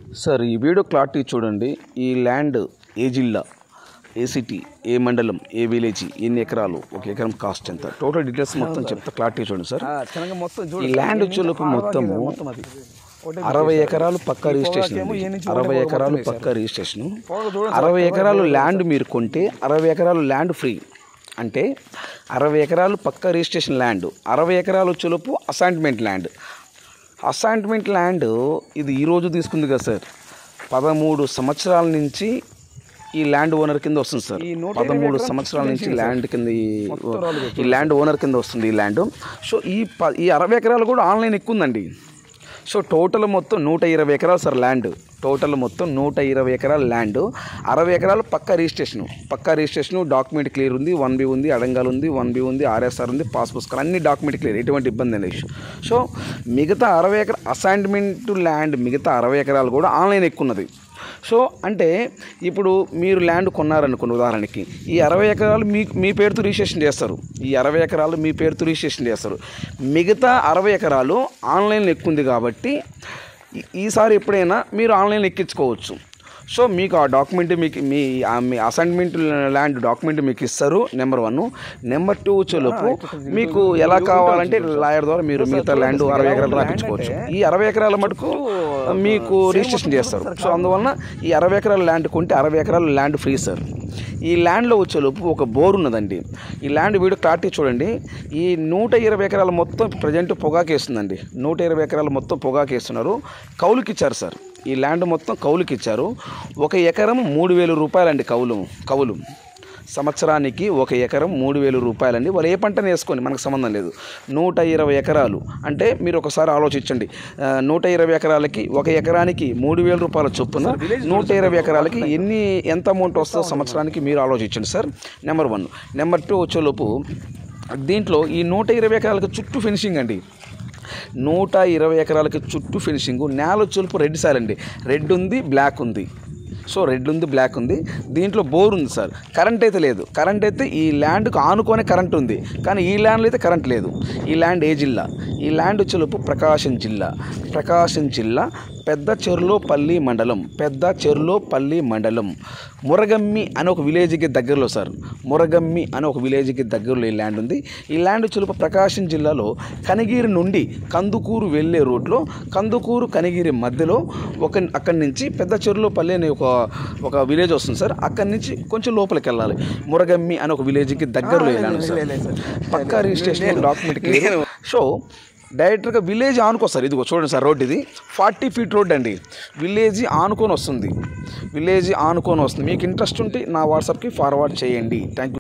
Sir ఈ video clarity చూడండి ఈ ల్యాండ్ ఏ జిల్లా ఏ సిటీ ఏ మండలం ఏ విలేజ్ ఎన్ని ఎకరాలు ఒక ఎకరం కాస్ట్ ఎంత టోటల్ డీటెయిల్స్ మొత్తం చెప్తా క్లారిటీ చూడండి సార్ శనగ మొత్తం చూడు ఈ ల్యాండ్ వచ్చేలోపు మొత్తము మొత్తం అది ఒకటే అరవై ఎకరాలు పక్క రిజిస్ట్రేషన్ పొగాకేమో ఉంది. ఏ నుంచి అరవై ఒకటే ఎకరాలు పొగ పక్క రిజిస్ట్రేషన్ పొగ చూడండి అరవై ఎకరాలు ల్యాండ్ మీరు కొంటే అరవై ఎకరాలు ల్యాండ్ ఫ్రీ అంటే అరవై ఎకరాలు పక్క రిజిస్ట్రేషన్ ల్యాండ్ అరవై ఎకరాలు వచ్చేలోపు అసైన్మెంట్ ల్యాండ్ అసైన్మెంట్ ల్యాండ్ ఇది ఈరోజు తీసుకుంది కదా సార్ పదమూడు సంవత్సరాల నుంచి ఈ ల్యాండ్ ఓనర్ కింద వస్తుంది సార్ ఈ నూట పదమూడు సంవత్సరాల నుంచి ల్యాండ్ కింద ఈ- ఈ ల్యాండ్ ఓనర్ కింద వస్తుంది ఈ ల్యాండ్ సో ఈ ప ఈ అరవై ఎకరాలు కూడా ఆన్లైన్ ఎక్కువ ఉందండి సో టోటల్ మొత్తం నూట ఇరవై ఎకరాలు సార్ ల్యాండ్ టోటల్ మొత్తం నూట ఇరవై ఎకరాల ల్యాండ్ అరవై ఎకరాలు పక్క రిజిస్ట్రేషన్ పక్క రిజిస్ట్రేషన్ డాక్యుమెంట్ క్లియర్ ఉంది వన్ బి ఉంది అడంగాలు ఉంది వన్ బి ఉంది ఆర్ఎస్ఆర్ ఉంది పాస్ పుస్తకాలు అన్ని డాక్యుమెంట్ క్లియర్ ఎటువంటి ఇబ్బంది లేదు సో మిగతా అరవై ఎకరా అసైన్మెంట్ ల్యాండ్ మిగతా అరవై ఎకరాలు కూడా ఆన్లైన్ ఎక్కువ ఉన్నది సో అంటే ఇప్పుడు మీరు ల్యాండ్ కొన్నారనుకోండి ఉదాహరణకి ఈ అరవై ఎకరాలు మీ మీ పేరుతో రిజిస్ట్రేషన్ చేస్తారు ఈ అరవై ఎకరాలు మీ పేరుతో రిజిస్ట్రేషన్ చేస్తారు మిగతా అరవై ఎకరాలు ఆన్లైన్లో ఎక్కువ ఉంది కాబట్టి ఈ- ఈసారి ఎప్పుడైనా మీరు ఆన్లైన్లో ఎక్కించుకోవచ్చు సో మీకు ఆ డాక్యుమెంట్ మీకు మీ ఆ మీ అసైన్మెంట్ ల్యాండ్ డాక్యుమెంట్ మీకు ఇస్తారు నెంబర్ వన్ నెంబర్ టూ వచ్చేలోపు మీకు ఎలా కావాలంటే లాయర్ ద్వారా మీరు మిగతా ల్యాండ్ అరవై ఎకరాలు రాపించుకోవచ్చు ఈ అరవై ఎకరాల మటుకు మీకు రిజిస్ట్రేషన్ చేస్తారు సో అందువలన ఈ అరవై ఎకరాల ల్యాండ్ కొంటే అరవై ఎకరాల ల్యాండ్ ఫ్రీ సార్ ఈ ల్యాండ్లో వచ్చేలోపు ఒక బోర్ ఉన్నదండి ఈ ల్యాండ్ వీడియో క్లారిటీ చూడండి ఈ నూట ఇరవై ఎకరాల మొత్తం ప్రజెంట్ పొగాకు వేస్తుందండి నూట ఇరవై ఎకరాల మొత్తం పొగాకు వేస్తున్నారు కౌలుకి ఇచ్చారు సార్ ఈ ల్యాండ్ మొత్తం కౌలుకి ఇచ్చారు ఒక ఎకరం మూడు వేల రూపాయలండి కౌలు కౌలు సంవత్సరానికి ఒక ఎకరం మూడు వేలు రూపాయలండి వాళ్ళు ఏ పంటను వేసుకొని మనకు సంబంధం లేదు నూట ఇరవై ఎకరాలు అంటే మీరు ఒకసారి ఆలోచించండి ఆ, నూట ఇరవై ఎకరాలకి ఒక ఎకరానికి మూడు వేల రూపాయల చొప్పున నూట ఇరవై ఎకరాలకి ఎన్ని ఎంత అమౌంట్ వస్తుందో సంవత్సరానికి మీరు ఆలోచించండి sir number one number two వచ్చేలోపు దీంట్లో ఈ నూట ఇరవై ఎకరాలకు చుట్టూ ఫినిషింగ్ అండి నూట ఇరవై ఎకరాలకి చుట్టూ ఫినిషింగ్ నేల చులుపు రెడ్ సార్ అండి రెడ్ ఉంది బ్లాక్ ఉంది సో రెడ్ ఉంది బ్లాక్ ఉంది దీంట్లో బోర్ ఉంది సార్ కరెంట్ అయితే లేదు కరెంట్ అయితే ఈ ల్యాండ్కు ఆనుకొనే కరెంట్ ఉంది కానీ ఈ ల్యాండ్లో అయితే కరెంట్ లేదు ఈ ల్యాండ్ ఏ జిల్లా ఈ ల్యాండ్ వచ్చేలోపు ప్రకాశం జిల్లా ప్రకాశం జిల్లా పెద్ద చెరులోపల్లి మండలం పెద్ద చెరులోపల్లి మండలం మురగమ్మి అనే ఒక విలేజ్కి దగ్గరలో సార్ మురగమ్మి అనే ఒక విలేజ్కి దగ్గరలో ఈ ల్యాండ్ ఉంది ఈ ల్యాండ్ చులుపు ప్రకాశం జిల్లాలో కనిగిరి నుండి కందుకూరు వెళ్ళే రూట్లో కందుకూరు కనిగిరి మధ్యలో ఒక అక్కడి నుంచి పెద్ద చెరులోపల్లి అనే ఒక ఒక విలేజ్ వస్తుంది సార్ అక్కడి నుంచి కొంచెం లోపలికి వెళ్ళాలి మురగమ్మి అనే ఒక విలేజ్కి దగ్గరలో ఈ ల్యాండ్ సార్ పక్కా రిజిస్ట్రేషన్ డాక్యుమెంట్ క్లియర్ సో డైరెక్ట్గా విలేజ్ ఆనుకొస్తారు ఇదిగో చూడండి సార్ రోడ్ ఇది ఫార్టీ ఫీట్ రోడ్ అండి విలేజ్ ఆనుకొని వస్తుంది విలేజ్ ఆనుకొని వస్తుంది మీకు ఇంట్రెస్ట్ ఉంటే నా వాట్సాప్కి ఫార్వర్డ్ చేయండి థ్యాంక్ యూ